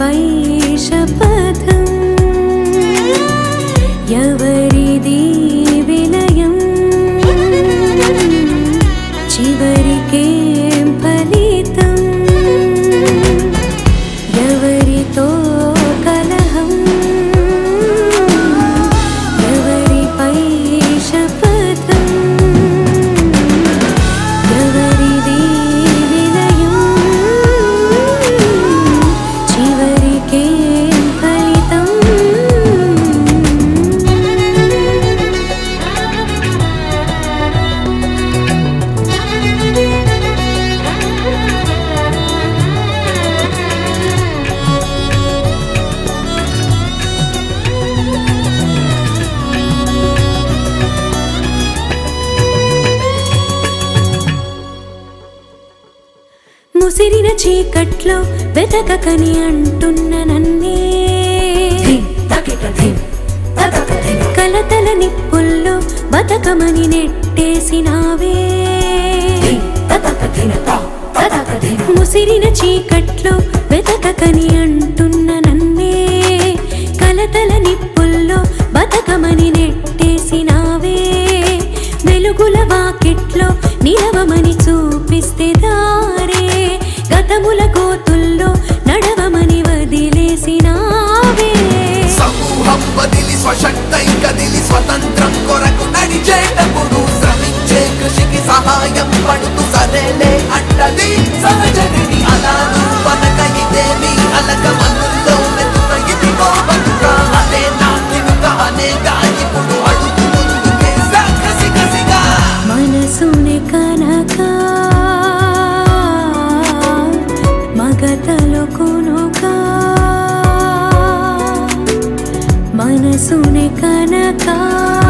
ఎవరిపై శపథం ఎవరిది విలయం చివరికేం ఫలితం ఎవరితో కలహం ఎవరిపై శపథం ఎవరిది విలయం చివరికేం ఫలితం ముసిరిన చీకట్లో వెతకకని అంటున్న నన్నే కలతల నిప్పుల్లో బతకమని నెట్టేసినావే ముసిరిన చీకట్లో వెతకకని అంటున్న నన్నే కలతల నిప్పుల్లో బతకమని నెట్టేసినావే వెలుగుల వాకిట్లో నిలవమని చూపిస్తే దారే గతముల కోతుల్లో నడవమని వదిలేసినావే సమూహం వదిలి స్వశక్తై కదిలి స్వతంత్రం కొరకు నడిచేటప్పుడు శ్రమించే కృషికి సహాయం పడుతూ సరేలే అంటది సహజగిరి అలాను పనక ఇదేమి అలక మనుల్లో మెతుక ఇదిగో బతుక అదే నా కినుక అనేగా ఇప్పుడు అడుగు ముందుకే కసి కసిగా మనసునే కనక మగతలో కొనుక మనసునే కనక